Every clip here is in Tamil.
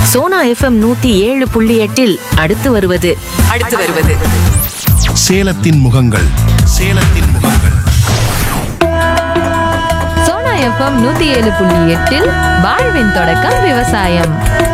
சோனா எஃப்எம் நூத்தி ஏழு புள்ளி எட்டில் அடுத்து வருவது அடுத்து வருவது சேலத்தின் முகங்கள் சேலத்தின் முகங்கள் சோனா எஃப்எம் நூத்தி ஏழு புள்ளி எட்டில் வாழ்வின் தொடக்கம் விவசாயம்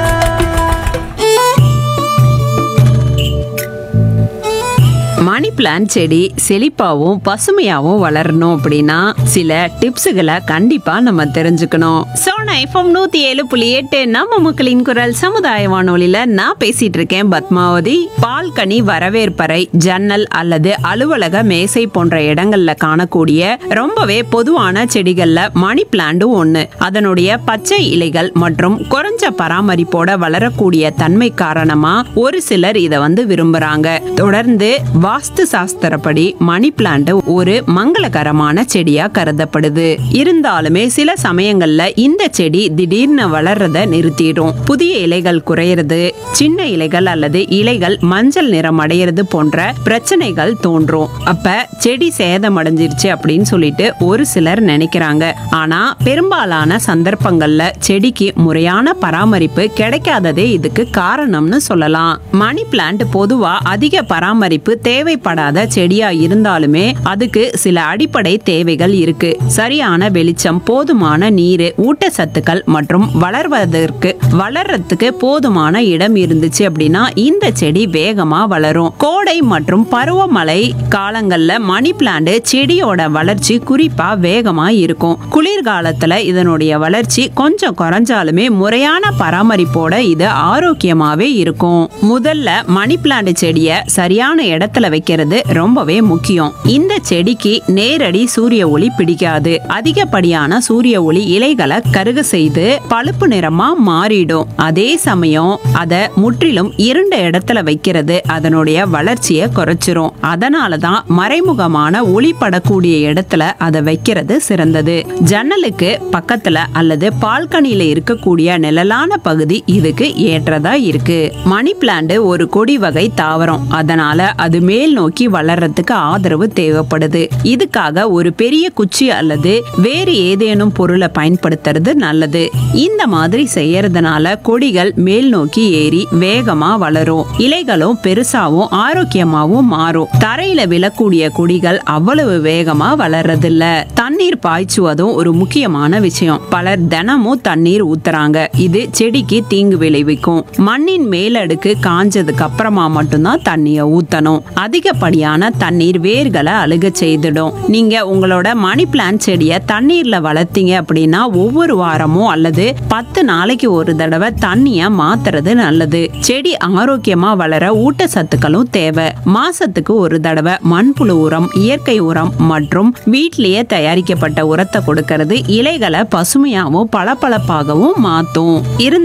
மணி பிளான்ட் செடி செழிப்பாவும் பசுமையாவும் வளரணும் அப்படின்னா சில டிப்ஸுகளை கண்டிப்பா நம்ம தெரிஞ்சுக்கணும் சோனா எஃப்எம் நூத்தி ஏழு புள்ளி எட்டு நம்ம மக்களின் குரல் சமுதாய வானொலியில நான் பேசிட்டு இருக்கேன் பத்மாவதி பால்கனி வரவேற்பறை ஜன்னல் அல்லது அலுவலக மேசை போன்ற இடங்கள்ல காணக்கூடிய ரொம்பவே பொதுவான செடிகள்ல மணி பிளான்டும் ஒண்ணு அதனுடைய பச்சை இலைகள் மற்றும் குறைஞ்ச பராமரிப்போட வளரக்கூடிய தன்மை காரணமா ஒரு சிலர் இதை வந்து விரும்புறாங்க தொடர்ந்து வாஸ்து சாஸ்திரப்படி மணி பிளான்ட் ஒரு மங்களகரமான செடியா கருதப்படுது இருந்தாலுமே சில சமயங்கள்ல இந்த செடி திடீர்னு வளர்றத நிறுத்திடும் புதிய இலைகள் குறையிறது சின்ன இலைகள் அல்லது இலைகள் மஞ்சள் நிறம் அடையிறது போன்ற பிரச்சனைகள் தோன்றும் அப்ப செடி சேதமடைஞ்சிருச்சு அப்படின்னு சொல்லிட்டு ஒரு சிலர் நினைக்கிறாங்க ஆனா பெரும்பாலான சந்தர்ப்பங்கள்ல செடிக்கு முறையான பராமரிப்பு கிடைக்காததே இதுக்கு காரணம்னு சொல்லலாம் மணி பிளான்ட் பொதுவா அதிக பராமரிப்பு தேவைப்படாத செடியா இருந்தாலுமே அதுக்கு சில அடிப்படை தேவைகள் இருக்கு சரியான வெளிச்சம் போதுமான நீர் ஊட்டச்சத்துக்கள் மற்றும் வளர்வதற்கு வளர்றதுக்கு போதுமான இடம் இருந்துச்சு அப்படின்னா இந்த செடி வேகமா வளரும் கோடை மற்றும் பருவமழை காலங்கள்ல மணி பிளான்ட் செடியோட வளர்ச்சி குறிப்பா வேகமா இருக்கும் குளிர்காலத்துல இதனுடைய வளர்ச்சி கொஞ்சம் குறைஞ்சாலுமே முறையான பராமரிப்போட இது ஆரோக்கியமாவே இருக்கும் முதல்ல மணி பிளான்ட் செடிய சரியான இடத்துல வைக்கிறது ரொம்பவே முக்கியம் இந்த செடிக்கு நேரடி சூரிய ஒளி பிடிக்காது அதிகப்படியான சூரிய ஒளி இலைகளை கருக செய்து பழுப்பு நிறமா மாறிடும் அதே சமயம் அத முற்றிலும் இருண்ட இடத்துல வைக்கிறது அதனுடைய வளர்ச்சியை குறைச்சிரும் அதனாலதான் மறைமுகமான ஒளி படக்கூடிய இடத்துல அதை வைக்கிறது சிறந்தது ஜன்னலுக்கு பக்கத்துல அல்லது பால்கனியில இருக்கக்கூடிய நிழலான பகுதி இதுக்கு ஏற்றதா இருக்கு மணி பிளான்ட் ஒரு கொடி வகை தாவரம் அதனால அது மேல் நோக்கி வளர்றதுக்கு ஆதரவு தேவைப்படுது இதுக்காக ஒரு பெரிய குச்சி அல்லது வேறு ஏதேனும் பொருளை பயன்படுத்துறது நல்லது இந்த மாதிரி செய்யறதுனால கொடிகள் மேல் நோக்கி ஏறி வேகமா வளரும் இலைகளும் பெருசாவும் ஆரோக்கியமாவும் மாறும் தரையில விழக்கூடிய கொடிகள் அவ்வளவு வேகமா வளர்றதில்ல தண்ணீர் பாய்ச்சுவதும் ஒரு முக்கியமான விஷயம் பலர் தினமும் தண்ணீர் ஊத்துறாங்க இது செடிக்கு தீங்கு விளைவிக்கும் மண்ணின் மேலடுக்கு காஞ்சதுக்கு அப்புறமா மட்டும்தான் தண்ணிய ஊத்தணும் அதிகப்படியான தண்ணீர் வேர்களை அழுக செய்திடும் நீங்க உங்களோட மணி பிளான்ட் செடிய தண்ணீர்ல வளர்த்தீங்க அப்படின்னா ஒவ்வொரு வாரமும் அல்லது பத்து நாளைக்கு ஒரு தடவை தண்ணிய மாத்துறது நல்லது செடி ஆரோக்கியமா வளர ஊட்டச்சத்துக்களும் தேவை மாசத்துக்கு ஒரு தடவை மண்புழு உரம் இயற்கை உரம் மற்றும் வீட்டிலேயே தயாரிக்கப்பட்ட உரத்தை கொடுக்கறது இலைகளை பசுமையாகவும் பளபளப்பாகவும் மாத்தும் இருந்த